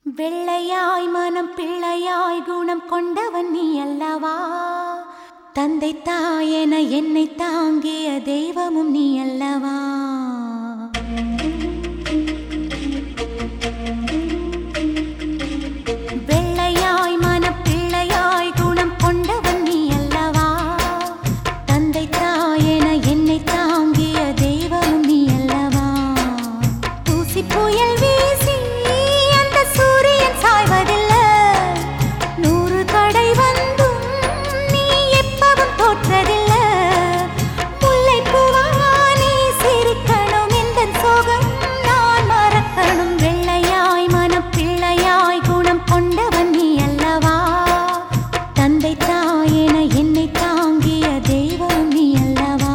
வெள்ளையாய் மனம் பிள்ளையாய் குணம் கொண்டவன் நீ அல்லவா தந்தை தாயென என்னை தாங்கிய தெய்வமும் நீ அல்லவா வெள்ளையாய் மனம் பிள்ளையாய் குணம் கொண்டவன் நீ அல்லவா தந்தை தாயென என்னை தாங்கிய தெய்வமும் நீ அல்லவா தூசி புயல் வீசி அந்த சூரியன் சாய்வதில்லை நூறு தடை வந்தும் நீ எப்பவும் தோற்றதில்லை முல்லைப்பூவா நீ சிரிக்கணும் எந்தன் சோகம் நான் மறக்கணும் வெள்ளையாய் மனம் பிள்ளையாய் குணம் கொண்டவன் நீ அல்லவா தந்தை தாயென என்னை தாங்கிய தெய்வம் நீ அல்லவா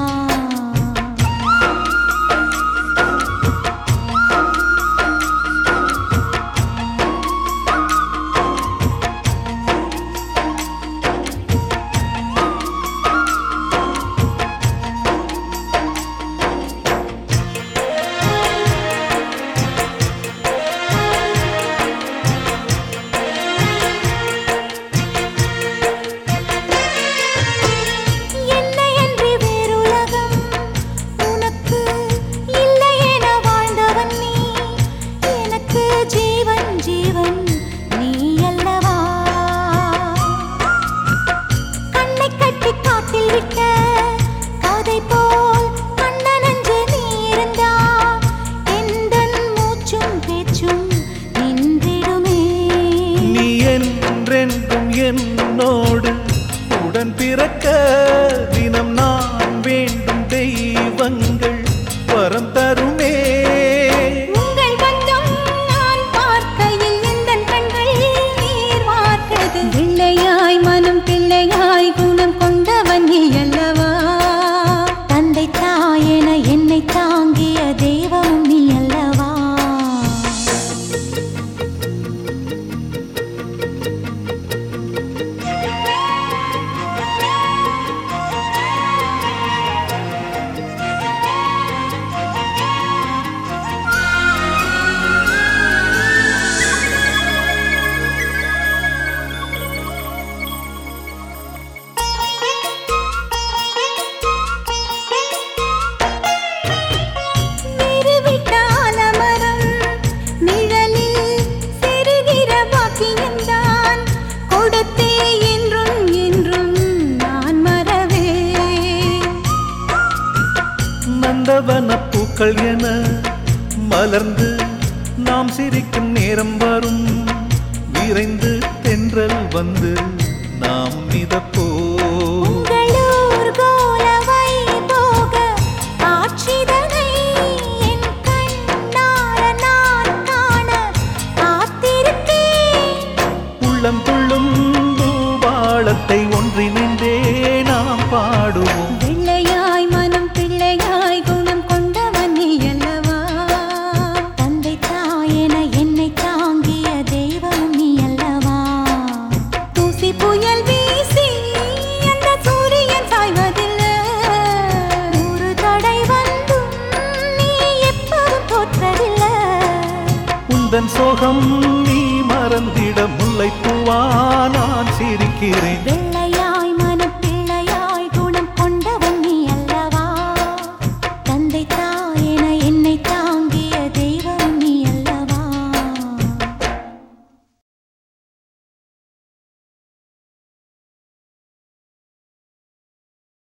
என்னை அன்றி வேறுலகம் உனக்கு இல்லை என வாழ்ந்தவன் நீ எனக்கு ஜீவன் ஜீவன் நீ அல்லவா கண்ணை கட்டி காட்டில் விட்ட கதை போல் கண்ணனஞ்சு நீ இருந்தா எந்தன் மூச்சும் பேச்சும் நின்றிடுமே நீ என்றென்றும் என்னோடு உடன் பிறக்க தினம் நான் வேண்டும் தெய்வங்கள் வரம் தருமே உங்கள் பந்தம் நான் பார்க்கையில் எந்தன் கண்கள் நீர் வார்த்தது பிள்ளையாய் மனம் பிள்ளையாய் குணம் கொண்டவன் நீ அல்லவா தந்தை தாயென என்னை தாங்கிய தெய்வம் நீ அல்லவா நிறுவிட்ட ஆலமரம் நிழலில் சிறுகிற பாக்கியம்தான் கொடுத்தே என்றும் என்றும் நான் மறவே நந்தவன பூக்கள் என மலர்ந்து நாம் சிரிக்கும் நேரம் வரும் விரைந்து தென்றல் வந்து நாம் மிதப்போ உங்களூர் கோலவை போக காட்சிதனை என் கண்ணார நான் காண காத்திருக்கேன் உள்ளம் துள்ளும் பூபாளத்தை ஒன்றிணைந்தே நாம் பாடுவோம் வெள்ளையாய் மனம் பிள்ளையாய் குணம் கொண்டவன் நீ அல்லவா தந்தை தாயென என்னை தாங்கிய தெய்வம் நீ அல்லவா தூசி புயல் வீசி அந்த சூரியன் சாய்வதில்லை நூறு தடை வந்தும் நீ எப்பவும் தோற்றதில்லை உந்தன் சோகம் நீ மறந்திட முல்லைப்பூவா நான் சிரிக்கிறேன் வெள்ளை